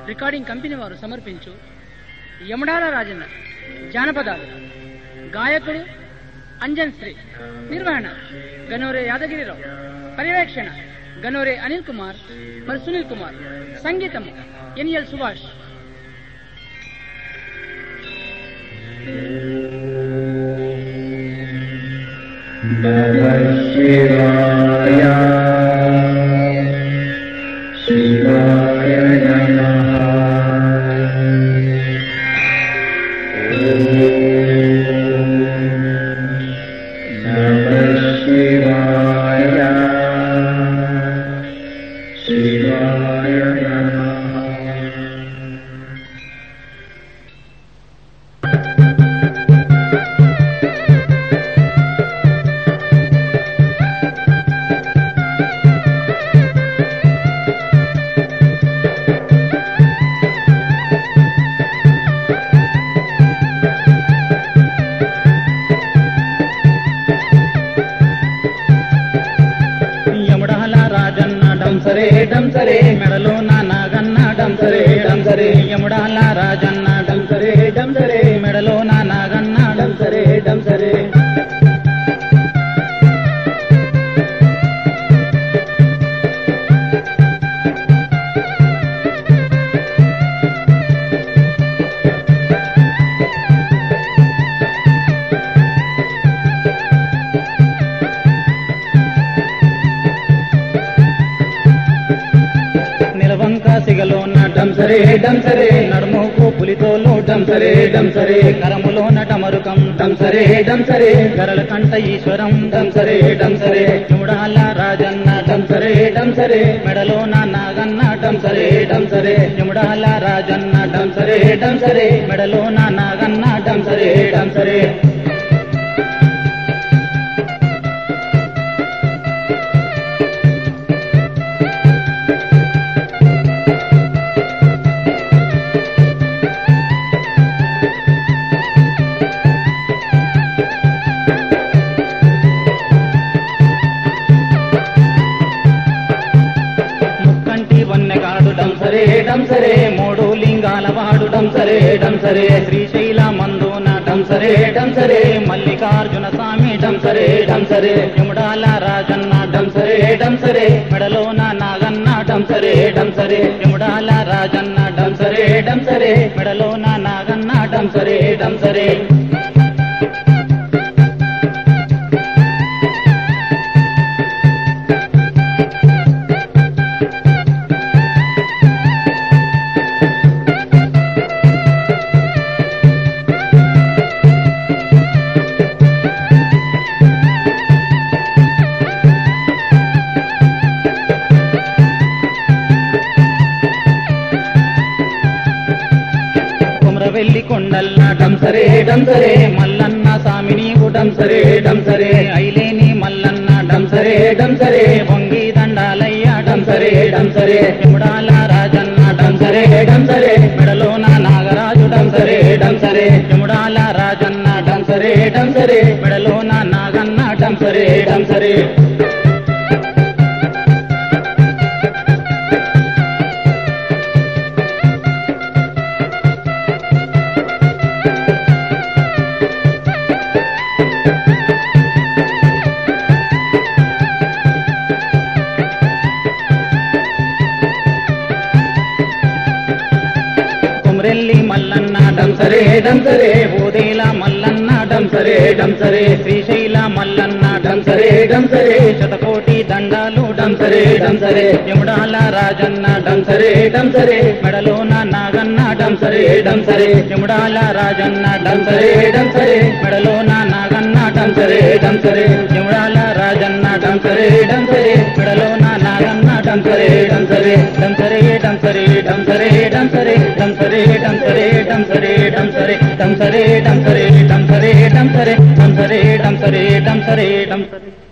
recording company వారు సమర్పించు యమడాల రాజన్న జానపదాలు గాయకుడు అంజన్ శ్రీ నిర్వహణ గనోరే యాదగిరిరావు పర్యవేక్షణ గనోరే అనిల్ కుమార్ మరి సునీల్ కుమార్ సంగీతము ఎన్ఎల్ సుభాష్ नमः शिवाय शिवाय नमः नमः शिवाय शिवाय नमः యముడాల రాజన్న డంసరే డంసరే మెడలో నా నాగన్న డంసరే డంసరే యముడాల రాజన్న డంసరే డంసరే మెడలో నా నాగన్న డంసరే డంసరే నిలవంక సిగలోన డంసరే డంసరే నడుముకు పులితోలు డంసరే డంసరే కరములోన టమరుకం డంసరే డంసరే గరల కంట ఈశ్వరం డంసరే డంసరే చూడాల రాజన్న డంసరే డంసరే మెడలోన నాగన్న డంసరే డంసరే చూడాల రాజన్న డంసరే డంసరే మెడలోన నాగన్న డంసరే డంసరే ముక్కంటి వన్నెగాడు డంసరే డంసరే మూడు లింగాల వాడు డంసరే డంసరే శ్రీశైల మందున డంసరే డంసరే మల్లికార్జున స్వామి డంసరే డంసరే యముడాల రాజన్న డంసరే డంసరే మెడలోన నాగన్న డంసరే డంసరే యముడాల రాజన్న డంసరే డంసరే మెడలోన నాగన్న డంసరే డంసరే కుమరవెల్లి కొండల్ల డంసరే డంసరే మల్లన్న స్వామి నీవు డంసరే డంసరే ఐలేని మల్లన్న డంసరే డంసరే వంగి దండాలయ్య డంసరే డంసరే ఎముడాల రాజన్న డంసరే డంసరే మెడలోన నాగరాజు డంసరే డంసరే ఎముడాల రాజన్న డంసరే డంసరే మెడలోన నాగన్న డంసరే డంసరే కుమరెల్లి మల్లన్న డంసరే డంసరే ఓదేల మల్లన్న డంసరే డంసరే శ్రీశైల మల్లన్న డంసరే డంసరే శతకోటి దండాలు డంసరే డంసరే యముడాల రాజన్న డంసరే డంసరే మెడలోన నాగన్న డంసరే డంసరే యముడాల రాజన్న డంసరే డంసరే మెడలోన నాగన్న డంసరే డంసరే యముడాల రాజన్న డంసరే డంసరే మెడలోన నాగన్న డంసరే డంసరే డంసరే డంసరే డంసరే డంసరే డంసరే డంసరే డంసరే డంసరే డంసరే డంసరే డంసరే డంసరే డంసరే డంసరే డంసరే డంసరే